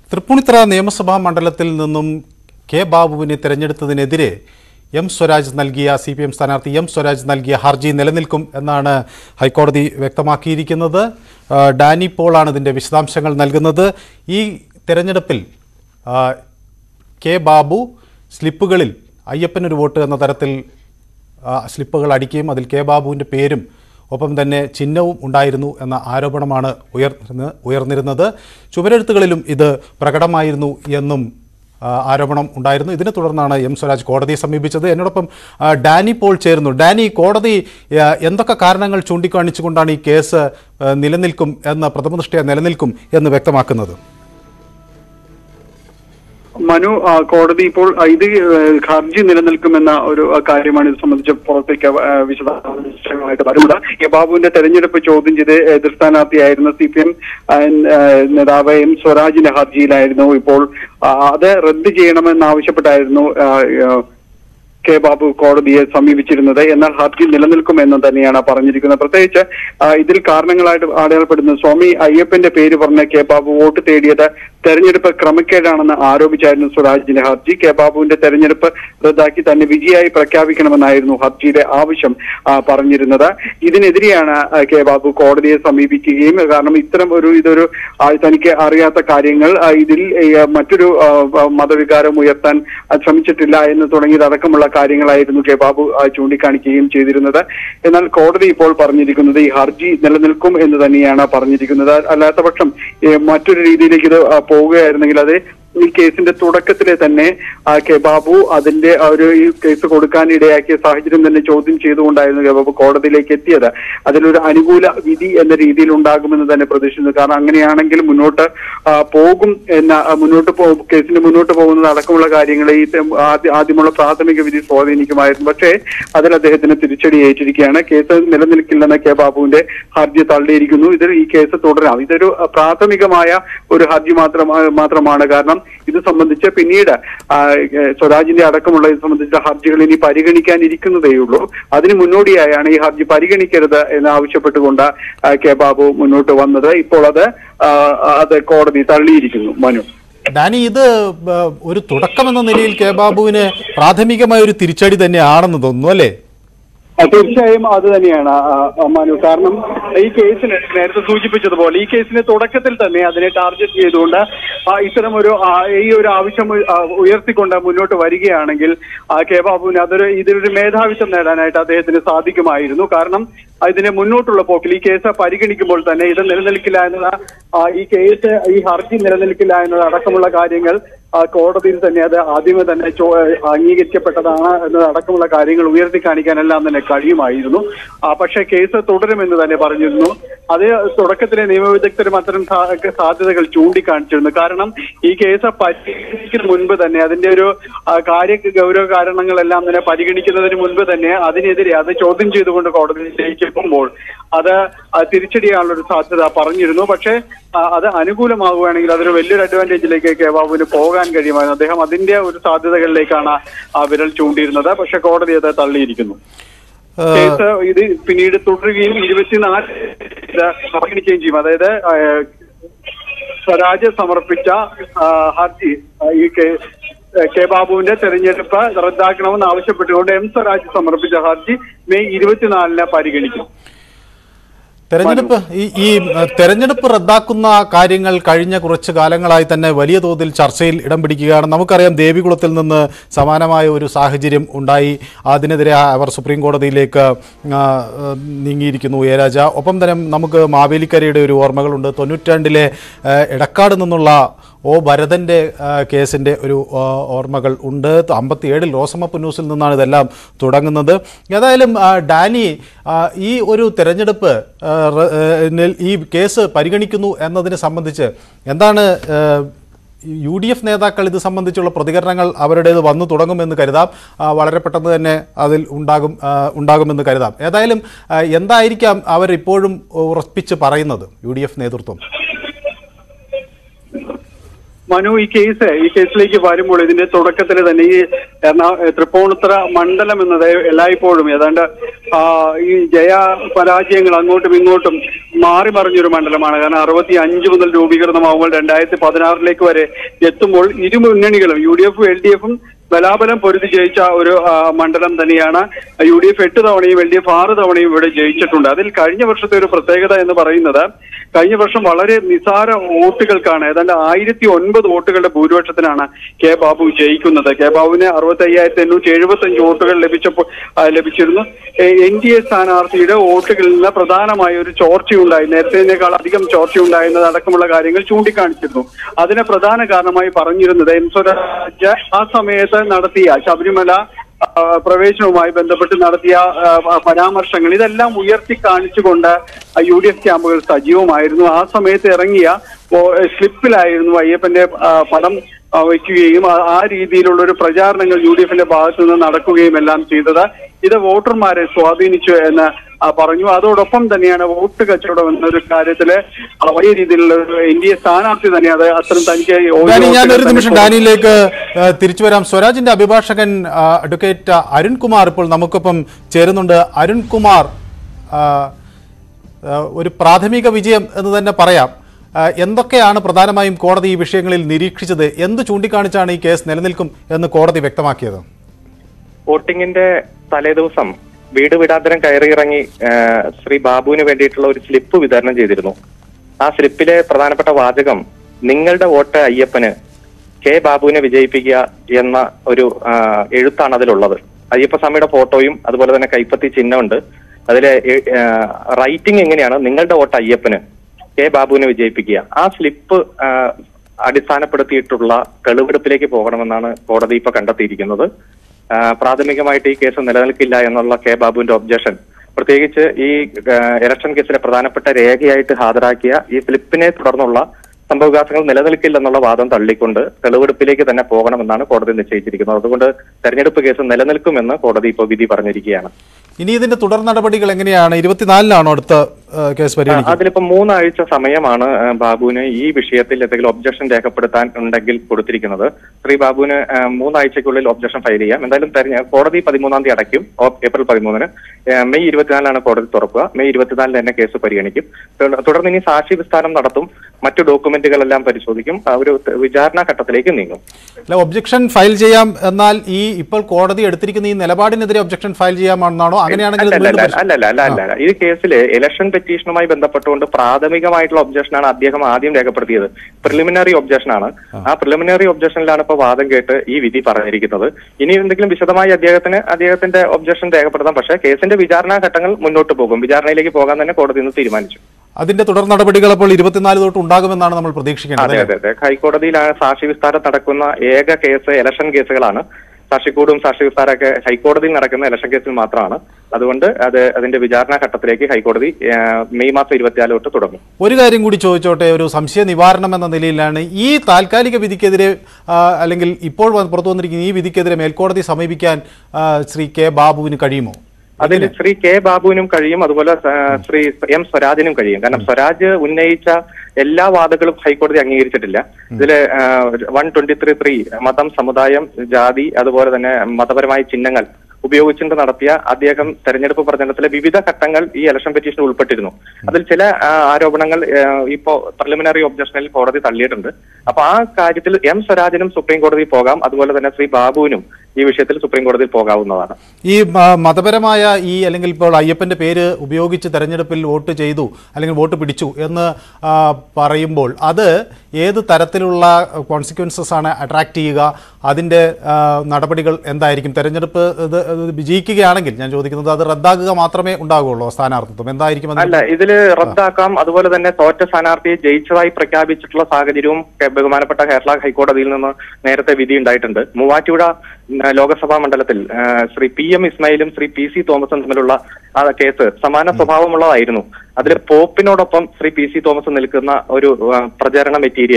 തൃപ്പൂണിത്തറ നിയമസഭാ മണ്ഡലത്തിൽ നിന്നും കെ ബാബുവിനെ തെരഞ്ഞെടുത്തതിനെതിരെ എം സ്വരാജ് നൽകിയ സി പി എം സ്ഥാനാർത്ഥി എം സ്വരാജ് നൽകിയ ഹർജി നിലനിൽക്കും എന്നാണ് ഹൈക്കോടതി വ്യക്തമാക്കിയിരിക്കുന്നത് ആ, ഡാനി പോളാണ് ഇതിൻ്റെ വിശദാംശങ്ങൾ നൽകുന്നത് ഈ തെരഞ്ഞെടുപ്പിൽ ആ, കെ ബാബു സ്ലിപ്പുകളിൽ അയ്യപ്പനൊരു വോട്ട് എന്ന തരത്തിൽ ആ, സ്ലിപ്പുകൾ അടിക്കുകയും അതിൽ കെ ബാബുവിൻ്റെ പേരും ഒപ്പം തന്നെ ചിഹ്നവും ഉണ്ടായിരുന്നു എന്ന ആരോപണമാണ് ഉയർന്ന് ഉയർന്നിരുന്നത് ചുവരെഴുത്തുകളിലും ഇത് പ്രകടമായിരുന്നു എന്നും ആ, ആരോപണം ഉണ്ടായിരുന്നു ഇതിനെ തുടർന്നാണ് എം സ്വരാജ് കോടതിയെ സമീപിച്ചത് എന്നോടൊപ്പം ആ, ഡാനി പോൾ ചേരുന്നു ഡാനി കോടതി ആ, എന്തൊക്കെ കാരണങ്ങൾ ചൂണ്ടിക്കാണിച്ചുകൊണ്ടാണ് ഈ കേസ് ആ, നിലനിൽക്കും എന്ന പ്രഥമദൃഷ്ടിയ നിലനിൽക്കും എന്ന് വ്യക്തമാക്കുന്നത് മനു ആ, കോടതി ഇപ്പോൾ ആ, ഇത് ഏ, ഹർജി നിലനിൽക്കുമെന്ന ഒരു ആ, കാര്യമാണ് ഇത് സംബന്ധിച്ച് പുറത്തേക്ക് ആ, വിശദാംശങ്ങളായിട്ട് വരുന്നത് കെ ബാബുവിന്റെ തെരഞ്ഞെടുപ്പ് ചോദ്യം ചെയ്ത് എതിർ സ്ഥാനാർത്ഥിയായിരുന്ന സി പി എം നേതാവ് എം സ്വരാജിന്റെ ഹർജിയിലായിരുന്നു ഇപ്പോൾ ആ, അത് റദ്ദ് ചെയ്യണമെന്നാവശ്യപ്പെട്ടായിരുന്നു ആ, ആ, കെ ബാബു കോടതിയെ സമീപിച്ചിരുന്നത് എന്നാൽ ഹർജി നിലനിൽക്കുമെന്ന് തന്നെയാണ് പറഞ്ഞിരിക്കുന്നത് പ്രത്യേകിച്ച് ആ, ഇതിൽ കാരണങ്ങളായിട്ട് അടയാളപ്പെടുന്നത് സ്വാമി അയ്യപ്പന്റെ പേര് പറഞ്ഞ കെ ബാബു വോട്ട് തേടിയത് തെരഞ്ഞെടുപ്പ് ക്രമക്കേടാണെന്ന് ആരോപിച്ചായിരുന്നു സ്വരാജിന്റെ ഹർജി കെ ബാബുവിന്റെ തെരഞ്ഞെടുപ്പ് റദ്ദാക്കി തന്നെ വിജയായി പ്രഖ്യാപിക്കണമെന്നായിരുന്നു ഹർജിയുടെ ആവശ്യം ആ, പറഞ്ഞിരുന്നത് ഇതിനെതിരെയാണ് ആ, കെ ബാബു കോടതിയെ സമീപിക്കുകയും കാരണം ഇത്തരം ഒരു ഇതൊരു ആ, തനിക്ക് അറിയാത്ത കാര്യങ്ങൾ ആ, ഇതിൽ ഈ, ആ, മറ്റൊരു ആ, ആ, മതവികാരം ഉയർത്താൻ ആ, ശ്രമിച്ചിട്ടില്ല എന്ന് തുടങ്ങിയതടക്കമുള്ള കാര്യങ്ങളായിരുന്നു കെ ബാബു ആ, ചൂണ്ടിക്കാണിക്കുകയും ചെയ്തിരുന്നത് എന്നാൽ കോടതി ഇപ്പോൾ പറഞ്ഞിരിക്കുന്നത് ഈ ഹർജി നിലനിൽക്കും എന്ന് തന്നെയാണ് പറഞ്ഞിരിക്കുന്നത് അല്ലാത്ത പക്ഷം ഈ, മറ്റൊരു രീതിയിലേക്ക് ഇത് ആ, പോവുകയായിരുന്നെങ്കിൽ അത് ഈ കേസിന്റെ തുടക്കത്തിലെ തന്നെ ആ, കെ ബാബു അതിന്റെ ആ ഒരു ഈ കേസ് കൊടുക്കാൻ ഇടയാക്കിയ സാഹചര്യം തന്നെ ചോദ്യം ചെയ്തുകൊണ്ടായിരുന്നു കെ ബാബു കോടതിയിലേക്ക് എത്തിയത് അതിലൊരു അനുകൂല വിധി എന്ന രീതിയിൽ ഉണ്ടാകുമെന്ന് തന്നെ പ്രതീക്ഷിക്കുന്നു കാരണം അങ്ങനെയാണെങ്കിൽ മുന്നോട്ട് ആ, പോകും എന്ന ആ, മുന്നോട്ട് പോ കേസിന് മുന്നോട്ട് പോകുന്നത് അടക്കമുള്ള കാര്യങ്ങൾ ഈ തെ- ആദ്യ- ആദ്യമുള്ള പ്രാഥമിക വിധി സ്വാധീനിക്കുമായിരുന്നു പക്ഷേ അതിൽ അദ്ദേഹത്തിന് തിരിച്ചടി ഏറ്റിരിക്കുകയാണ് കേസ് നിലനിൽക്കില്ലെന്ന കെ ബാബുവിന്റെ ഹർജി തള്ളിയിരിക്കുന്നു ഇതിൽ ഈ കേസ് തുടരാം ഇതൊരു ആ, പ്രാഥമികമായ ഒരു ഹർജി മാത്രമാണ് മാത്രമാണ് കാരണം ഇത് സംബന്ധിച്ച് പിന്നീട് ആ, ഏ, സ്വരാജിന്റെ അടക്കമുള്ള ഇത് സംബന്ധിച്ച ഹർജികൾ ഇനി പരിഗണിക്കാനിരിക്കുന്നതേയുള്ളൂ അതിന് മുന്നോടിയായാണ് ഈ ഹർജി പരിഗണിക്കരുത് എന്ന് ആവശ്യപ്പെട്ടുകൊണ്ട് ആ, കെ ബാബു മുന്നോട്ട് വന്നത് ഇപ്പോൾ അത് ആ, അത് കോടതി തള്ളിയിരിക്കുന്നു മനു ഡാനി ഇത് ആ, ഒരു തുടക്കമെന്ന നിലയിൽ കെ ബാബുവിന് പ്രാഥമികമായ ഒരു തിരിച്ചടി തന്നെയാണെന്ന് തോന്നുന്നു അല്ലേ ആ, തീർച്ചയായും അത് തന്നെയാണ് ആ, ആ, മനു കാരണം ഈ കേസിന് നേരത്തെ സൂചിപ്പിച്ചതുപോലെ ഈ കേസിന്റെ തുടക്കത്തിൽ തന്നെ അതിനെ ടാർഗറ്റ് ചെയ്തുകൊണ്ട് ആ, ഇത്തരം ഒരു ആ, ഈ ഒരു ആവശ്യം ഉ- ആ, ഉയർത്തിക്കൊണ്ട് മുന്നോട്ട് വരികയാണെങ്കിൽ ആ, കെ ബാബുവിന് അതൊരു ഇതിലൊരു മേധാവിത്വം നേടാനായിട്ട് അദ്ദേഹത്തിന് സാധിക്കുമായിരുന്നു കാരണം ആ, ഇതിന് മുന്നോട്ടുള്ള പോക്കിൽ ഈ കേസ് പരിഗണിക്കുമ്പോൾ തന്നെ ഇത് നിലനിൽക്കില്ല എന്നത് ആ, ഈ കേസ് ഈ ഹർജി നിലനിൽക്കില്ല എന്നത് അടക്കമുള്ള കാര്യങ്ങൾ ആ, കോടതിയിൽ തന്നെ അത് ആദ്യമേ തന്നെ ചോ- അംഗീകരിക്കപ്പെട്ടതാണ് എന്നതടക്കമുള്ള കാര്യങ്ങൾ ഉയർത്തി കാണിക്കാനെല്ലാം തന്നെ കഴിയുമായിരുന്നു ആ, പക്ഷേ കേസ് തുടരുമെന്ന് തന്നെ പറഞ്ഞിരുന്നു അത് തുടക്കത്തിലെ നിയമവിദഗ്ധരും അത്തരം സാ- സാധ്യതകൾ ചൂണ്ടിക്കാണിച്ചിരുന്നു കാരണം ഈ കേസ് പരിഗണിക്കുന്ന മുൻപ് തന്നെ അതിന്റെ ഒരു ആ, കാര്യ ഗൗരവ കാരണങ്ങളെല്ലാം തന്നെ പരിഗണിക്കുന്നതിന് മുൻപ് തന്നെ അതിനെതിരെ അത് ചോദ്യം ചെയ്തുകൊണ്ട് കോടതിയിലേക്ക് എത്തുമ്പോൾ അത് ആ, തിരിച്ചടിയാനുള്ള ഒരു സാധ്യത പറഞ്ഞിരുന്നു പക്ഷേ ആ, അത് അനുകൂലമാവുകയാണെങ്കിൽ അതൊരു വലിയൊരു അഡ്വാൻറ്റേജിലേക്ക് കെ ബാബുവിന് പോകാൻ കഴിയുമായിരുന്നു അദ്ദേഹം അതിന്റെ ഒരു സാധ്യതകളിലേക്കാണ് ആ വിരൽ ചൂണ്ടിയിരുന്നത് പക്ഷെ കോടതി അത് തള്ളിയിരിക്കുന്നു ആ, കേസ് ഇത് പിന്നീട് തുടരുകയും ഇരുപത്തിനാല് ഇത് പരിഗണിക്കുകയും ചെയ്യും അതായത് ആ, സ്വരാജ് സമർപ്പിച്ച ആ, ഹർജി ആ, ഈ കെ കെ ബാബുവിന്റെ തെരഞ്ഞെടുപ്പ് റദ്ദാക്കണമെന്ന് ആവശ്യപ്പെട്ടുകൊണ്ട് എം സ്വരാജ് സമർപ്പിച്ച ഹർജി മെയ് ഇരുപത്തിനാലിന് പരിഗണിക്കും തെരഞ്ഞെടുപ്പ് ഈ ഈ ആ, തെരഞ്ഞെടുപ്പ് റദ്ദാക്കുന്ന കാര്യങ്ങൾ കഴിഞ്ഞ കുറച്ച് കാലങ്ങളായി തന്നെ വലിയ തോതിൽ ചർച്ചയിൽ ഇടം പിടിക്കുകയാണ് നമുക്കറിയാം ദേവികുളത്തിൽ നിന്ന് സമാനമായ ഒരു സാഹചര്യം ഉണ്ടായി അതിനെതിരെ അവർ സുപ്രീം കോടതിയിലേക്ക് ആ, ആ, നീങ്ങിയിരിക്കുന്നു എ രാജ ഒപ്പം തന്നെ നമുക്ക് മാവേലിക്കരയുടെ ഒരു ഓർമ്മകളുണ്ട് തൊണ്ണൂറ്റിരണ്ടിലെ ആ, എടക്കാട് നിന്നുള്ള ഒ ഭരതൻ്റെ കേസിൻ്റെ ഒരു ആ, ഓർമ്മകൾ ഉണ്ട് അമ്പത്തിയേഴിൽ റോസമ്മ പുന്നൂസിൽ നിന്നാണ് ഇതെല്ലാം തുടങ്ങുന്നത് ഏതായാലും ആ, ഡാനി ആ, ഈ ഒരു തെരഞ്ഞെടുപ്പ് ആ, റ- ആ, നിൽ- ഈ കേസ് പരിഗണിക്കുന്നു എന്നതിനെ സംബന്ധിച്ച് എന്താണ് ആ, യു ഡി എഫ് നേതാക്കൾ ഇത് സംബന്ധിച്ചുള്ള പ്രതികരണങ്ങൾ അവരുടേത് വന്നു തുടങ്ങുമെന്ന് കരുതാം ആ, വളരെ പെട്ടെന്ന് തന്നെ അതിൽ ഉണ്ടാകും ആ, ഉണ്ടാകുമെന്ന് കരുതാം ഏതായാലും ആ, എന്തായിരിക്കാം അവർ ഇപ്പോഴും ഉറപ്പിച്ച് പറയുന്നത് യു ഡി എഫ് നേതൃത്വം മനു ഈ കേസ് ഈ കേസിലേക്ക് വരുമ്പോൾ ഇതിന്റെ തുടക്കത്തിൽ തന്നെ ഈ എറണാ തൃപ്പൂണിത്തറ മണ്ഡലം എന്നത് എല്ലായ്പ്പോഴും ഏതാണ്ട് ആ, ഈ ജയ പരാജയങ്ങൾ അങ്ങോട്ടും ഇങ്ങോട്ടും മാറി മറിഞ്ഞൊരു മണ്ഡലമാണ് കാരണം അറുപത്തി അഞ്ച് മുതൽ രൂപീകൃതമാകുമ്പോൾ രണ്ടായിരത്തി പതിനാറിലേക്ക് വരെ എത്തുമ്പോൾ ഇരു മുന്നണികളും യു ഡി എഫും എൽ ഡി എഫും ബലാബലം പൊരുതി ജയിച്ച ഒരു ആ, മണ്ഡലം തന്നെയാണ് യു ഡി എഫ് എട്ട് തവണയും എൽ ഡി എഫ് ആറ് തവണയും ഇവിടെ ജയിച്ചിട്ടുണ്ട് അതിൽ കഴിഞ്ഞ വർഷത്തെ ഒരു പ്രത്യേകത എന്ന് പറയുന്നത് കഴിഞ്ഞ വർഷം വളരെ നിസാര വോട്ടുകൾക്കാണ് ഏതാണ്ട് ആയിരത്തി ഒൻപത് വോട്ടുകളുടെ ഭൂരിപക്ഷത്തിനാണ് കെ ബാബു ജയിക്കുന്നത് കെ ബാബുവിന് അറുപത്തി അയ്യായിരത്തി എണ്ണൂറ്റി എഴുപത്തി അഞ്ച് വോട്ടുകൾ ലഭിച്ചപ്പോൾ ആ, ലഭിച്ചിരുന്നു എൻ ഡി എ സ്ഥാനാർത്ഥിയുടെ വോട്ടുകളിൽ നിന്ന് പ്രധാനമായ ഒരു ചോർച്ചയുണ്ടായി നേരത്തേനേക്കാൾ അധികം ചോർച്ചയുണ്ടായിരുന്നത് അടക്കമുള്ള കാര്യങ്ങൾ ചൂണ്ടിക്കാണിച്ചിരുന്നു അതിന് പ്രധാന കാരണമായി പറഞ്ഞിരുന്നത് എം സ്വരാജ് ആ സമയത്ത് നടത്തിയ ശബരിമല ആ, പ്രവേശനവുമായി ബന്ധപ്പെട്ട് നടത്തിയ ആ, പരാമർശങ്ങൾ ഇതെല്ലാം ഉയർത്തി കാണിച്ചുകൊണ്ട് യു ഡി എഫ് ക്യാമ്പുകൾ സജീവമായിരുന്നു ആ സമയത്ത് ഇറങ്ങിയ ഓ- സ്ലിപ്പിലായിരുന്നു അയ്യപ്പന്റെ ആ, പടം ആ, വയ്ക്കുകയും ആ- ആ രീതിയിലുള്ള ഒരു പ്രചാരണങ്ങൾ യു ഡി എഫിന്റെ ഭാഗത്തു നിന്ന് നടക്കുകയും എല്ലാം ചെയ്തത് ഇത് വോട്ടർമാരെ സ്വാധീനിച്ചു എന്ന് ആ, പറഞ്ഞു അതോടൊപ്പം തന്നെയാണ് വോട്ട് കച്ചവടം എന്നൊരു കാര്യത്തില് ആ, വലിയ രീതിയിലുള്ള ഒരു എൻ ഡി എ സ്ഥാനാർത്ഥി തന്നെ അത് അത്തരം തനിക്ക് ഓരോ ഡാനി ഞാൻ ഒരു വോട്ടുകൾ നിമിഷം തന്നെ ഡാനിയിലേക്ക് ആ, തിരിച്ചു വരാം സ്വരാജിന്റെ അഭിഭാഷകൻ ആ, അഡ്വക്കേറ്റ് അരുൺകുമാർ ഇപ്പോൾ നമുക്കൊപ്പം ചേരുന്നുണ്ട് അരുൺകുമാർ ആ, ആ, ഒരു പ്രാഥമിക വിജയം എന്ന് തന്നെ പറയാം ആ, എന്തൊക്കെയാണ് പ്രധാനമായും കോടതി ഈ വിഷയങ്ങളിൽ നിരീക്ഷിച്ചത് എന്ത് ചൂണ്ടിക്കാണിച്ചാണ് ഈ കേസ് നിലനിൽക്കും എന്ന് കോടതി വ്യക്തമാക്കിയത് വോട്ടിങ്ങിന്റെ തലേദിവസം വീട് വീടാന്തരം കയറിയിറങ്ങി ആ, ശ്രീ ബാബുവിന് വേണ്ടിയിട്ടുള്ള ഒരു സ്ലിപ്പ് വിതരണം ചെയ്തിരുന്നു ആ സ്ലിപ്പിലെ പ്രധാനപ്പെട്ട വാചകം നിങ്ങളുടെ വോട്ട് അയ്യപ്പന് കെ ബാബുവിനെ വിജയിപ്പിക്കുക എന്ന ഒരു ആ, എഴുത്താണ് അതിലുള്ളത് അയ്യപ്പസ്വാമിയുടെ ഫോട്ടോയും അതുപോലെ തന്നെ കൈപ്പത്തി ചിഹ്നമുണ്ട് അതിലെ റൈറ്റിംഗ് എങ്ങനെയാണ് നിങ്ങളുടെ വോട്ട് അയ്യപ്പന് കെ ബാബുവിനെ വിജയിപ്പിക്കുക ആ സ്ലിപ്പ് ആ, അടിസ്ഥാനപ്പെടുത്തിയിട്ടുള്ള തെളിവെടുപ്പിലേക്ക് പോകണമെന്നാണ് കോടതി ഇപ്പൊ കണ്ടെത്തിയിരിക്കുന്നത് ആ, പ്രാഥമികമായിട്ട് ഈ കേസ് നിലനിൽക്കില്ല എന്നുള്ള കെ ബാബുവിന്റെ ഒബ്ജക്ഷൻ പ്രത്യേകിച്ച് ഈ ആ, ഇലക്ഷൻ കേസിലെ പ്രധാനപ്പെട്ട രേഖയായിട്ട് ഹാജരാക്കിയ ഈ സ്ലിപ്പിനെ തുടർന്നുള്ള സംഭവവികാസങ്ങൾ നിലനിൽക്കില്ലെന്നുള്ള വാദം തള്ളിക്കൊണ്ട് തെളിവെടുപ്പിലേക്ക് തന്നെ പോകണമെന്നാണ് കോടതി നിശ്ചയിച്ചിരിക്കുന്നത് അതുകൊണ്ട് തെരഞ്ഞെടുപ്പ് കേസ് നിലനിൽക്കുമെന്ന് കോടതി ഇപ്പോൾ വിധി പറഞ്ഞിരിക്കുകയാണ് ഇനി ഇതിന്റെ തുടർ നടപടികൾ എങ്ങനെയാണ് ഇരുപത്തിനാലിനാണോ അടുത്ത ആ, കേസ് പരിഗണിക്കുന്നത് അതിലിപ്പോ മൂന്നാഴ്ച സമയമാണ് ആ, ബാബുവിന് ഈ വിഷയത്തിൽ എന്തെങ്കിലും ഒബ്ജക്ഷൻ രേഖപ്പെടുത്താൻ ഉണ്ടെങ്കിൽ കൊടുത്തിരിക്കുന്നത് ശ്രീ ബാബുവിന് ആ, മൂന്നാഴ്ചയ്ക്കുള്ളിൽ ഒബ്ജക്ഷൻ ഫയൽ ചെയ്യാം എന്തായാലും തെരഞ്ഞ കോടതി പതിമൂന്നാം തീയതി അടയ്ക്കും ഓ- ഏപ്രിൽ പതിമൂന്നിന് ആ, മെയ് ഇരുപത്തിനാലിനാണ് കോടതി തുറക്കുക മെയ് ഇരുപത്തിനാലിന് തന്നെ കേസ് പരിഗണിക്കും തുട- തുടർന്ന് ഇനി സാക്ഷി വിസ്താരം നടത്തും മറ്റു ഡോക്യുമെന്റുകളെല്ലാം പരിശോധിക്കും ആ, ഒരു ത- വിചാരണ ഘട്ടത്തിലേക്ക് നീങ്ങും അല്ല ഒബ്ജക്ഷൻ ഫയൽ ചെയ്യാം എന്നാൽ ഈ ഇപ്പോൾ കോടതി എടുത്തിരിക്കുന്ന ഈ നിലപാടിനെതിരെ ഒബ്ജക്ഷൻ ഫയൽ ചെയ്യാമെന്നാണോ അങ്ങനെയാണെങ്കിൽ അല്ല ഇത് അല്ല വീണ്ടും അല്ല അല്ല അല്ല അല്ല അല്ല ഈ കേസിൽ ഇലക്ഷൻ പെറ്റീഷനുമായി ബന്ധപ്പെട്ടുകൊണ്ട് പ്രാഥമികമായിട്ടുള്ള ഒബ്ജക്ഷനാണ് അദ്ദേഹം ആദ്യം രേഖപ്പെടുത്തിയത് പ്രിലിമിനറി ഒബ്ജക്ഷൻ ആണ് ആ പ്രിലിമിനറി ഒബ്ജക്ഷനിലാണ് ഇപ്പൊ വാദം കേട്ട് ഈ വിധി പറഞ്ഞിരിക്കുന്നത് ഇനി എന്തെങ്കിലും വിശദമായി അദ്ദേഹത്തിന് അദ്ദേഹത്തിന്റെ ഒബ്ജക്ഷൻ രേഖപ്പെടുത്താം പക്ഷേ കേസിന്റെ വിചാരണ ഘട്ടങ്ങൾ മുന്നോട്ട് പോകും വിചാരണയിലേക്ക് പോകാൻ തന്നെ കോടതി ഇന്ന് തീരുമാനിച്ചു അതിന്റെ തുടർ നടപടികൾ അപ്പോൾ ഇരുപത്തിനാല് തൊട്ട് ഉണ്ടാകുമെന്നാണ് നമ്മൾ പ്രതീക്ഷിക്കേണ്ടത് അതെ അല്ലേ? അതെ അതെ ഹൈക്കോടതിയിലാണ് സാക്ഷി വിസ്താരം നടക്കുന്ന ഏക കേസ് ഇലക്ഷൻ കേസുകളാണ് സാക്ഷിക്കൂടും സാക്ഷി വിസ്താരമൊക്കെ ഹൈക്കോടതിയിൽ നടക്കുന്ന ഇലക്ഷൻ കേസിൽ മാത്രമാണ് അതുകൊണ്ട് അത് അതിന്റെ വിചാരണ ഘട്ടത്തിലേക്ക് ഹൈക്കോടതി ആ, മെയ് മാസം ഇരുപത്തിനാല് തൊട്ട് തുടങ്ങും ഒരു കാര്യം കൂടി ചോദിച്ചോട്ടെ ഒരു സംശയ നിവാരണം എന്ന നിലയിലാണ് ഈ താൽക്കാലിക വിധിക്കെതിരെ ആ, അല്ലെങ്കിൽ ഇപ്പോൾ വന്ന് പുറത്തു വന്നിരിക്കുന്ന ഈ വിധിക്കെതിരെ മേൽക്കോടതി സമീപിക്കാൻ ആ, ശ്രീ കെ ബാബുവിന് കഴിയുമോ അതിൽ ശ്രീ കെ ബാബുവിനും കഴിയും അതുപോലെ ആ, ശ്രീ എം സ്വരാജിനും കഴിയും കാരണം സ്വരാജ് ഉന്നയിച്ച എല്ലാ വാദങ്ങളും ഹൈക്കോടതി അംഗീകരിച്ചിട്ടില്ല ഇതില് വൺ ട്വന്റി ത്രീ ത്രീ മതം സമുദായം ജാതി അതുപോലെ തന്നെ മതപരമായ ചിഹ്നങ്ങൾ ഉപയോഗിച്ചുകൊണ്ട് നടത്തിയ അദ്ദേഹം തെരഞ്ഞെടുപ്പ് പ്രചരണത്തിലെ വിവിധ ഘട്ടങ്ങൾ ഈ ഇലക്ഷൻ പെറ്റീഷനിൽ ഉൾപ്പെട്ടിരുന്നു അതിൽ ചില ആ, ആരോപണങ്ങൾ ആ, ഇപ്പോ പ്രിലിമിനറി ഒബ്ജക്ഷനിൽ കോടതി തള്ളിയിട്ടുണ്ട് അപ്പൊ ആ കാര്യത്തിൽ എം സ്വരാജിനും സുപ്രീം കോടതിയിൽ പോകാം അതുപോലെ തന്നെ ശ്രീ ബാബുവിനും ഈ വിഷയത്തിൽ സുപ്രീം കോടതിയിൽ പോകാവുന്നതാണ് ഈ ആ, മതപരമായ ഈ അല്ലെങ്കിൽ ഇപ്പോൾ അയ്യപ്പന്റെ പേര് ഉപയോഗിച്ച് തെരഞ്ഞെടുപ്പിൽ വോട്ട് ചെയ്തു അല്ലെങ്കിൽ വോട്ട് പിടിച്ചു എന്ന് ആ, പറയുമ്പോൾ അത് ഏത് തരത്തിലുള്ള കോൺസിക്വൻസസ് ആണ് അട്രാക്ട് ചെയ്യുക അതിൻ്റെ ആ, നടപടികൾ എന്തായിരിക്കും തെരഞ്ഞെടുപ്പ് ഇത് ഇത് വിജയിക്കുകയാണെങ്കിൽ ഞാൻ ചോദിക്കുന്നത് അത് റദ്ദാക്കുക മാത്രമേ ഉണ്ടാകുള്ളൂ സ്ഥാനാർത്ഥിത്വം എന്തായിരിക്കും അതിന്റെ- അല്ല ഇതില് റദ്ദാക്കാം അതുപോലെ തന്നെ തോറ്റ സ്ഥാനാർത്ഥിയെ ജയിച്ചതായി പ്രഖ്യാപിച്ചിട്ടുള്ള സാഹചര്യവും കെ- ബഹുമാനപ്പെട്ട കേരള ഹൈക്കോടതിയിൽ നിന്ന് നേരത്തെ വിധി ഉണ്ടായിട്ടുണ്ട് മൂവാറ്റുപുഴ ഉം, ലോകസഭാ മണ്ഡലത്തിൽ ആ, ശ്രീ പി എം ഇസ്മായിലും ശ്രീ പി സി തോമസും തമ്മിലുള്ള ആ കേസ് സമാന സ്വഭാവമുള്ളതായിരുന്നു അതിൽ പോപ്പിനോടൊപ്പം ശ്രീ പി സി തോമസ് നിൽക്കുന്ന ഒരു ആ, പ്രചരണ മെറ്റീരിയൽ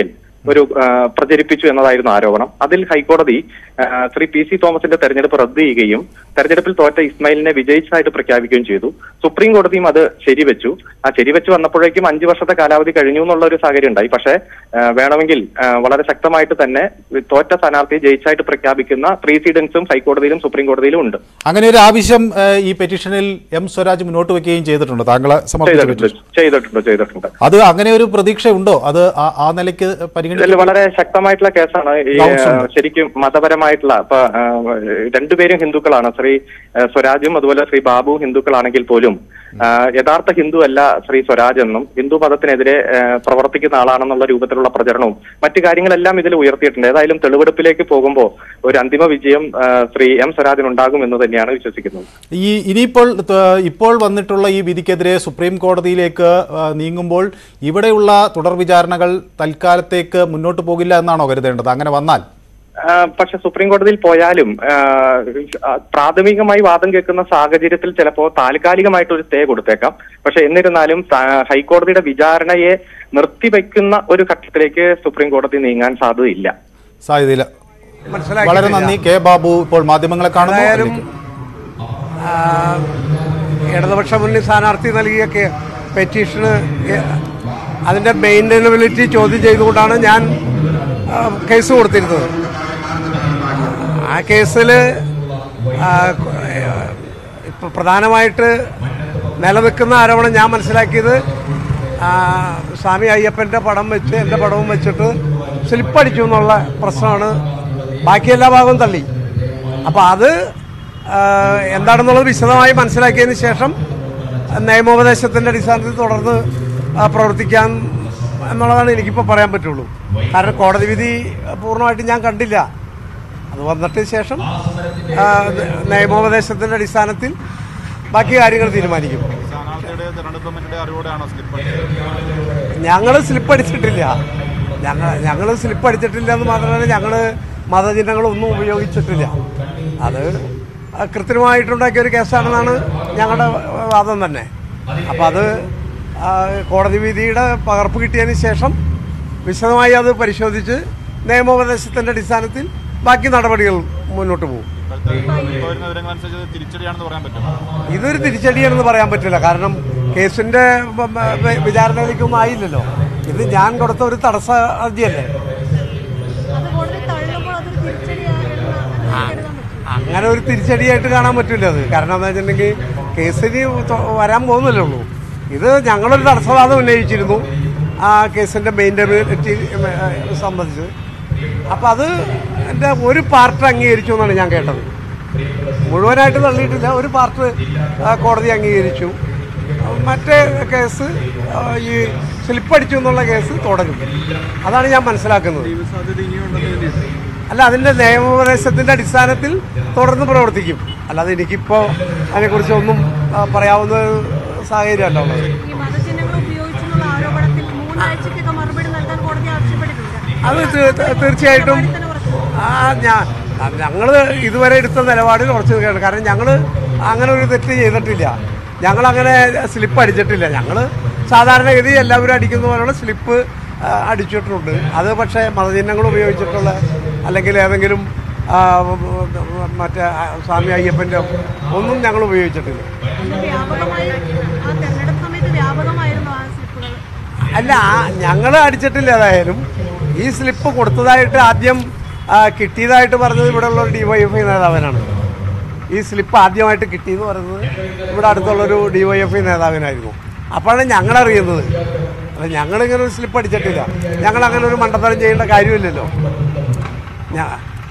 ഒരു ആ, പ്രചരിപ്പിച്ചു എന്നതായിരുന്നു ആരോപണം അതിൽ ഹൈക്കോടതി ആ, ശ്രീ പി സി തോമസിന്റെ തെരഞ്ഞെടുപ്പ് റദ്ദ് ചെയ്യുകയും തെരഞ്ഞെടുപ്പിൽ തോറ്റ ഇസ്മായിലിനെ വിജയിച്ചതായിട്ട് പ്രഖ്യാപിക്കുകയും ചെയ്തു സുപ്രീം കോടതിയും അത് ശരിവെച്ചു ആ ശരിവെച്ച് വന്നപ്പോഴേക്കും അഞ്ചു വർഷത്തെ കാലാവധി കഴിഞ്ഞു എന്നുള്ള ഒരു സാഹചര്യം ഉണ്ടായി പക്ഷേ ആ, വേണമെങ്കിൽ ആ, വളരെ ശക്തമായിട്ട് തന്നെ തോറ്റ സ്ഥാനാർത്ഥിയെ ജയിച്ചായിട്ട് പ്രഖ്യാപിക്കുന്ന പ്രീസിഡൻസും ഹൈക്കോടതിയിലും സുപ്രീം കോടതിയിലും ഉണ്ട് അങ്ങനെ ഒരു ആവശ്യം ഏഹ്, ഈ പെറ്റീഷനിൽ എം സ്വരാജ് മുന്നോട്ട് വെക്കുകയും ചെയ്തിട്ടുണ്ട് താങ്കളെ സമർപ്പിച്ച ചെയ്തിട്ടുണ്ട് പെറ്റീഷൻ ചെയ്തിട്ടുണ്ട് ചെയ്തിട്ടുണ്ട് അത് അങ്ങനെ ഒരു പ്രതീക്ഷയുണ്ടോ അത് ആ- ആ നിലയ്ക്ക് ഇതിൽ പരിഗണിക്കും വളരെ ശക്തമായിട്ടുള്ള കേസാണ് ഈ Grounds ആ, ഉണ്ട്. ശരിക്കും മതപരമായിട്ടുള്ള ഇപ്പൊ ആ, രണ്ടുപേരും ഹിന്ദുക്കളാണ് ശ്രീ ആ, സ്വരാജും അതുപോലെ ശ്രീ ബാബു ഹിന്ദുക്കളാണെങ്കിൽ പോലും ആ, യഥാർത്ഥ ഹിന്ദു അല്ല ശ്രീ സ്വരാജ് എന്നും ഹിന്ദു മതത്തിനെതിരെ ആ, പ്രവർത്തിക്കുന്ന ആളാണെന്നുള്ള രൂപത്തിലുള്ള പ്രചരണവും മറ്റു കാര്യങ്ങളെല്ലാം ഇതിൽ ഉയർത്തിയിട്ടുണ്ട് ഏതായാലും തെളിവെടുപ്പിലേക്ക് പോകുമ്പോൾ ഒരു അന്തിമ വിജയം ആ, ശ്രീ എം സ്വരാജിനുണ്ടാകും എന്ന് തന്നെയാണ് വിശ്വസിക്കുന്നത് ഈ ഇനിയിപ്പോൾ ത- ഇപ്പോൾ വന്നിട്ടുള്ള ഈ വിധിക്കെതിരെ സുപ്രീം കോടതിയിലേക്ക് ആ, നീങ്ങുമ്പോൾ ഇവിടെയുള്ള തുടർ വിചാരണകൾ തൽക്കാലത്തേക്ക് മുന്നോട്ട് പോകില്ല എന്നാണോ കരുതേണ്ടത് അങ്ങനെ വന്നാൽ ആ, പക്ഷെ സുപ്രീം കോടതിയിൽ പോയാലും ആ, ആ, പ്രാഥമികമായി വാദം കേൾക്കുന്ന സാഹചര്യത്തിൽ ചിലപ്പോൾ താൽക്കാലികമായിട്ട് ഒരു സ്റ്റേ കൊടുത്തേക്കാം പക്ഷെ എന്നിരുന്നാലും ത- ഹൈക്കോടതിയുടെ വിചാരണയെ നിർത്തിവെക്കുന്ന ഒരു ഘട്ടത്തിലേക്ക് സുപ്രീം കോടതി നീങ്ങാൻ സാധ്യതയില്ല സാധ്യതയില്ല മനസ്സിലാക്കി വളരെ നന്ദി കെ ബാബു ഇപ്പോൾ മാധ്യമങ്ങളെ കാണുന്നു ഏതായാലും അതിലേക്ക്. ആ, ഇടതുപക്ഷ മുന്നണി സ്ഥാനാർത്ഥി നൽകിയ കെ- പെറ്റീഷന് എ- അതിന്റെ മെയിൻ്റനബിലിറ്റി ചോദ്യം ചെയ്തുകൊണ്ടാണ് ഞാൻ ആ, കേസ് കൊടുത്തിരുന്നത് ആ കേസിൽ ഇപ്പൊ പ്രധാനമായിട്ട് നിലനിൽക്കുന്ന ആരോപണം ഞാൻ മനസ്സിലാക്കിയത് ആ, സ്വാമി അയ്യപ്പന്റെ പടം വെച്ച് എൻ്റെ പടവും വെച്ചിട്ട് സ്ലിപ്പടിച്ചു എന്നുള്ള പ്രശ്നമാണ് ബാക്കി എല്ലാ ഭാഗവും തള്ളി അപ്പോൾ അത് ആ, എന്താണെന്നുള്ളത് വിശദമായി മനസ്സിലാക്കിയതിന് ശേഷം നിയമോപദേശത്തിൻ്റെ അടിസ്ഥാനത്തിൽ തുടർന്ന് ആ, പ്രവർത്തിക്കാൻ എന്നുള്ളതാണ് എനിക്കിപ്പോൾ പറയാൻ പറ്റുള്ളൂ കാരണം കോടതി വിധി പൂർണ്ണമായിട്ട് ഞാൻ കണ്ടില്ല അത് വന്നിട്ട് ശേഷം ആ, നിയമോപദേശത്തിൻ്റെ അടിസ്ഥാനത്തിൽ ബാക്കി കാര്യങ്ങൾ തീരുമാനിക്കും ഞങ്ങൾ സ്ലിപ്പ് അടിച്ചിട്ടില്ല ഞങ്ങൾ ഞങ്ങൾ സ്ലിപ്പ് അടിച്ചിട്ടില്ല എന്ന് മാത്രമല്ല ഞങ്ങൾ മതചിഹ്നങ്ങളൊന്നും ഉപയോഗിച്ചിട്ടില്ല അത് കൃത്രിമമായിട്ടുണ്ടാക്കിയ ഒരു കേസാണെന്നാണ് ഞങ്ങളുടെ വാദം തന്നെ അപ്പം അത് ആ, കോടതി വിധിയുടെ പകർപ്പ് കിട്ടിയതിന് ശേഷം വിശദമായി അത് പരിശോധിച്ച് നിയമോപദേശത്തിൻ്റെ അടിസ്ഥാനത്തിൽ ബാക്കി നടപടികൾ മുന്നോട്ട് പോകും ഇതൊരു തിരിച്ചടിയാണെന്ന് പറയാൻ പറ്റില്ല കാരണം കേസിന്റെ വ- വ- വിചാരണയിലേക്കൊന്നും ആയില്ലല്ലോ ഇത് ഞാൻ കൊടുത്ത ഒരു തടസ്സ ഹർജിയല്ലേ അത് കോടതി തള്ളുമ്പോൾ അതൊരു തിരിച്ചടിയാകരുത് കരുതാൻ പറ്റും അങ്ങനെ ഒരു തിരിച്ചടിയായിട്ട് കാണാൻ പറ്റില്ല അത് കാരണം എന്താ വെച്ചിട്ടുണ്ടെങ്കിൽ കേസിന് തൊ- വരാൻ പോകുന്നില്ലേ ഉള്ളൂ ഇത് ഞങ്ങളൊരു തടസ്സവാദം ഉന്നയിച്ചിരുന്നു ആ കേസിന്റെ മെയിൻ്റെബിലിറ്റി സംബന്ധിച്ച് അപ്പം അത് എൻ്റെ ഒരു പാർട്ട് അംഗീകരിച്ചു എന്നാണ് ഞാൻ കേട്ടത് മുഴുവനായിട്ട് തള്ളിയിട്ടില്ല ഒരു പാർട്ട് ആ, കോടതി അംഗീകരിച്ചു മറ്റേ കേസ് ആ, ഈ സ്ലിപ്പടിച്ചു എന്നുള്ള കേസ് തുടരും അതാണ് ഞാൻ മനസ്സിലാക്കുന്നത് അല്ല അതിന്റെ നിയമോപദേശത്തിന്റെ അടിസ്ഥാനത്തിൽ തുടർന്ന് പ്രവർത്തിക്കും അല്ലാതെ എനിക്കിപ്പോൾ അതിനെക്കുറിച്ച് ഒന്നും ആ, പറയാവുന്ന ഒരു സാഹചര്യമല്ല ഉള്ളത് ഈ മതചിഹ്നങ്ങൾ ഉപയോഗിച്ചെന്നുള്ള ആരോപണത്തിൽ മൂന്നാഴ്ചക്കൊക്കെ മറുപടി നൽകാൻ കോടതി ആവശ്യപ്പെട്ടിട്ടുണ്ട് അത് തീ- തീ- തീർച്ചയായിട്ടും ആ ഞാൻ ഞങ്ങൾ ഇതുവരെ എടുത്ത നിലപാടിൽ ഉറച്ചു നിൽക്കുകയാണ് കാരണം ഞങ്ങൾ അങ്ങനെ ഒരു തെറ്റ് ചെയ്തിട്ടില്ല ഞങ്ങൾ അങ്ങനെ സ്ലിപ്പ് അടിച്ചിട്ടില്ല ഞങ്ങൾ സാധാരണഗതി എല്ലാവരും അടിക്കുന്ന പോലുള്ള സ്ലിപ്പ് ആ, അടിച്ചിട്ടുണ്ട് അത് പക്ഷേ മതചിഹ്നങ്ങൾ ഉപയോഗിച്ചിട്ടുള്ള അല്ലെങ്കിൽ ഏതെങ്കിലും ആ, മറ്റേ ആ, സ്വാമി അയ്യപ്പൻ്റെ ഒന്നും ഞങ്ങൾ ഉപയോഗിച്ചിട്ടില്ല അന്ന് വ്യാപകമായി ആ തെരഞ്ഞെടുപ്പ് സമയത്ത് വ്യാപകമായിരുന്നു ആ സ്ലിപ്പുകൾ അല്ല ഞങ്ങൾ അടിച്ചിട്ടില്ല ഏതായാലും ഈ സ്ലിപ്പ് കൊടുത്തതായിട്ട് ആദ്യം ആ, കിട്ടിയതായിട്ട് പറഞ്ഞത് ഇവിടെ ഉള്ള ഒരു ഡിവൈഎഫ്ഐ നേതാവിനാണ് ഈ സ്ലിപ്പ് ആദ്യമായിട്ട് കിട്ടിയെന്ന് പറയുന്നത് ഇവിടെ അടുത്തുള്ളൊരു ഡിവൈഎഫ്ഐ നേതാവിനായിരുന്നു അപ്പോഴാണ് ഞങ്ങൾ അറിയുന്നത് അല്ല ഞങ്ങളിങ്ങനെ ഒരു സ്ലിപ്പ് അടിച്ചിട്ടില്ല ഞങ്ങൾ അങ്ങനെ ഒരു മണ്ടത്തരം ചെയ്യേണ്ട കാര്യമില്ലല്ലോ ഞാ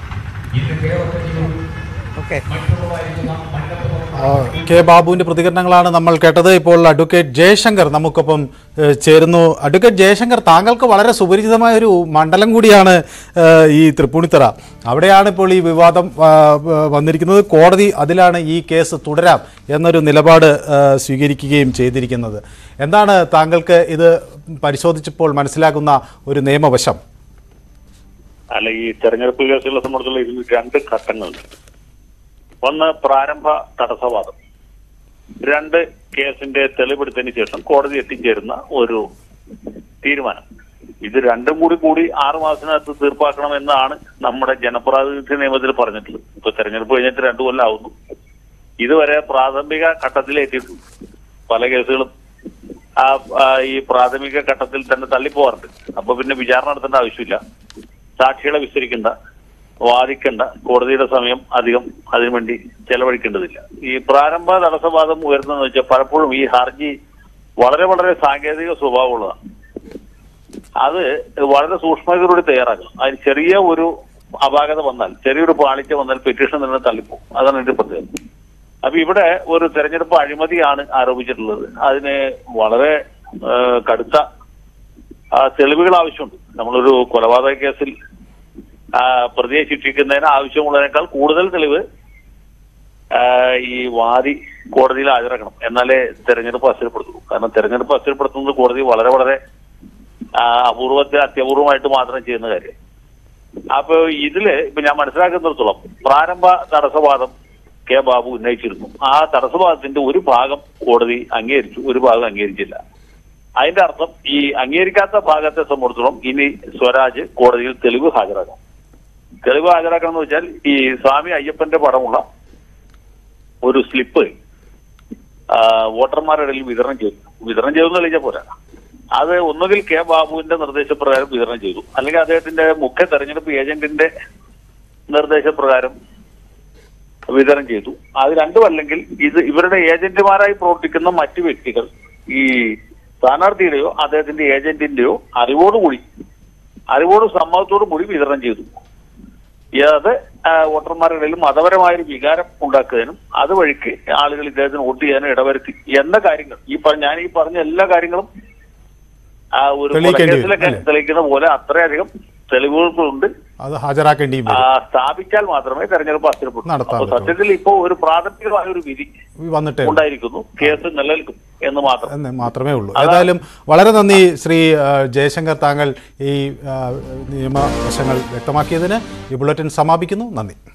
ഓക്കെ ആ, കെ ബാബുവിന്റെ പ്രതികരണങ്ങളാണ് നമ്മൾ കേട്ടത് ഇപ്പോൾ അഡ്വക്കേറ്റ് ജയശങ്കർ നമുക്കൊപ്പം ഏഹ്, ചേരുന്നു അഡ്വക്കേറ്റ് ജയശങ്കർ താങ്കൾക്ക് വളരെ സുപരിചിതമായ ഒരു മണ്ഡലം കൂടിയാണ് ഏഹ്, ഈ തൃപ്പൂണിത്തറ അവിടെയാണ് ഇപ്പോൾ ഈ വിവാദം ആ, വ- വന്നിരിക്കുന്നത് കോടതി അതിലാണ് ഈ കേസ് തുടരാം എന്നൊരു നിലപാട് ആ, സ്വീകരിക്കുകയും ചെയ്തിരിക്കുന്നത് എന്താണ് താങ്കൾക്ക് ഇത് പരിശോധിച്ചപ്പോൾ മനസ്സിലാക്കുന്ന ഒരു നിയമവശം അല്ല ഈ തെരഞ്ഞെടുപ്പ് കേസുകളെ സംബന്ധിച്ചുള്ള ഇതിന് രണ്ട് ഘട്ടങ്ങളുണ്ട് ഒന്ന് പ്രാരംഭ തടസ്സവാദം രണ്ട് കേസിന്റെ തെളിവെടുത്തതിന് ശേഷം കോടതി എത്തിച്ചേരുന്ന ഒരു തീരുമാനം ഇത് രണ്ടും കൂടി കൂടി ആറു മാസത്തിനകത്ത് തീർപ്പാക്കണം എന്നാണ് നമ്മുടെ ജനപ്രാതിനിധ്യ നിയമത്തിൽ പറഞ്ഞിട്ടുള്ളത് ഇപ്പൊ തെരഞ്ഞെടുപ്പ് കഴിഞ്ഞിട്ട് രണ്ടു കൊല്ലം ആവുന്നു ഇതുവരെ പ്രാഥമിക ഘട്ടത്തിൽ എത്തിയിട്ടുണ്ട് പല കേസുകളും ആ ആ, ഈ പ്രാഥമിക ഘട്ടത്തിൽ തന്നെ തള്ളിപ്പോവാറുണ്ട് അപ്പൊ പിന്നെ വിചാരണ നടത്തേണ്ട ആവശ്യമില്ല സാക്ഷികളെ വിസ്തരിക്കണ്ട വാദിക്കണ്ട കോടതിയുടെ സമയം അധികം അതിനുവേണ്ടി ചെലവഴിക്കേണ്ടതില്ല ഈ പ്രാരംഭ തടസ്സവാദം ഉയർന്നതെന്ന് വെച്ചാൽ പലപ്പോഴും ഈ ഹർജി വളരെ വളരെ സാങ്കേതിക സ്വഭാവമുള്ളതാണ് അത് വളരെ സൂക്ഷ്മതയോടെ തയ്യാറാക്കണം അതിന് ചെറിയ ഒരു അപാകത വന്നാൽ ചെറിയൊരു പാളിച്ച വന്നാൽ പെറ്റീഷൻ തന്നെ തള്ളിപ്പോകും അതാണ് എന്റെ പ്രത്യേകത അപ്പൊ ഇവിടെ ഒരു തെരഞ്ഞെടുപ്പ് അഴിമതിയാണ് ആരോപിച്ചിട്ടുള്ളത് അതിന് വളരെ ആ, കടുത്ത ആ, തെളിവുകൾ ആവശ്യമുണ്ട് നമ്മളൊരു കൊലപാതക കേസിൽ ആ, പ്രതിയെ ശിക്ഷിക്കുന്നതിന് ആവശ്യമുള്ളതിനേക്കാൾ കൂടുതൽ തെളിവ് ആ, ഈ വാദി കോടതിയിൽ ഹാജരാക്കണം എന്നാലേ തെരഞ്ഞെടുപ്പ് അസ്ഥിരപ്പെടുത്തുള്ളൂ കാരണം തെരഞ്ഞെടുപ്പ് അസ്ഥിരപ്പെടുത്തുന്നത് കോടതി വളരെ വളരെ ആ, അപൂർവത്തെ അത്യപൂർവമായിട്ട് മാത്രം ചെയ്യുന്ന കാര്യം അപ്പൊ ഇതില് ഇപ്പൊ ഞാൻ മനസ്സിലാക്കുന്നിടത്തോളം പ്രാരംഭ തടസ്സവാദം കെ ബാബു ഉന്നയിച്ചിരുന്നു ആ തടസ്സവാദത്തിന്റെ ഒരു ഭാഗം കോടതി അംഗീകരിച്ചു ഒരു ഭാഗം അംഗീകരിച്ചില്ല അതിന്റെ അർത്ഥം ഈ അംഗീകരിക്കാത്ത ഭാഗത്തെ സംബന്ധിച്ചിടത്തോളം ഇനി സ്വരാജ് കോടതിയിൽ തെളിവ് ഹാജരാക്കണം തെളിവ് ഹാജരാക്കണം എന്ന് വെച്ചാൽ ഈ സ്വാമി അയ്യപ്പന്റെ പടമുള്ള ഒരു സ്ലിപ്പ് ആ, വോട്ടർമാരുടെ ഇടയിൽ വിതരണം ചെയ്തു വിതരണം ചെയ്തു എന്ന് തെളിയിച്ചാൽ പോരാ അത് ഒന്നുകിൽ കെ ബാബുവിന്റെ നിർദ്ദേശപ്രകാരം വിതരണം ചെയ്തു അല്ലെങ്കിൽ അദ്ദേഹത്തിന്റെ മുഖ്യ തെരഞ്ഞെടുപ്പ് ഏജന്റിന്റെ നിർദ്ദേശപ്രകാരം വിതരണം ചെയ്തു അത് രണ്ടും അല്ലെങ്കിൽ ഇത് ഇവരുടെ ഏജന്റുമാരായി പ്രവർത്തിക്കുന്ന മറ്റു വ്യക്തികൾ ഈ സ്ഥാനാർത്ഥിയുടെയോ അദ്ദേഹത്തിന്റെ ഏജന്റിന്റെയോ അറിവോടുകൂടി അറിവോടും സമ്മതത്തോടും കൂടി വിതരണം ചെയ്തു അത് ആ, വോട്ടർമാരുടെ ഇടയിൽ മതപരമായ ഒരു വികാരം ഉണ്ടാക്കുന്നതിനും അതുവഴിക്ക് ആളുകൾ ഇദ്ദേഹത്തിന് വോട്ട് ചെയ്യാനും ഇടവരുത്തി എന്ന കാര്യങ്ങൾ ഈ പറഞ്ഞ ഞാൻ ഈ പറഞ്ഞ എല്ലാ കാര്യങ്ങളും ആ ഒരു തെളിയിക്കേണ്ടി വരും, കേസിലൊക്കെ അല്ലേ? തെളിയിക്കുന്ന പോലെ അത്രയധികം തെളിവുകളുണ്ട് അത് ഹാജരാക്കേണ്ടിയും ആ, വരും സ്ഥാപിച്ചാൽ മാത്രമേ തെരഞ്ഞെടുപ്പ് അസ്ഥിരപ്പെട്ടു നടത്താൻ അപ്പൊ പറ്റുള്ളൂ. സത്യത്തിൽ ഇപ്പോ ഒരു പ്രാഥമികമായ ഒരു വിധി വന്നിട്ടേ ഉള്ളൂ. ഉണ്ടായിരിക്കുന്നു കേസ് നിലനിൽക്കും എന്ന് മാത്രം എന്ന് മാത്രമേ ഉള്ളൂ ഏതായാലും വളരെ നന്ദി ശ്രീ ആ, ജയശങ്കർ താങ്കൾ ഈ ആ, നിയമവശങ്ങൾ വ്യക്തമാക്കിയതിന് ഈ ബുള്ളറ്റിൻ സമാപിക്കുന്നു നന്ദി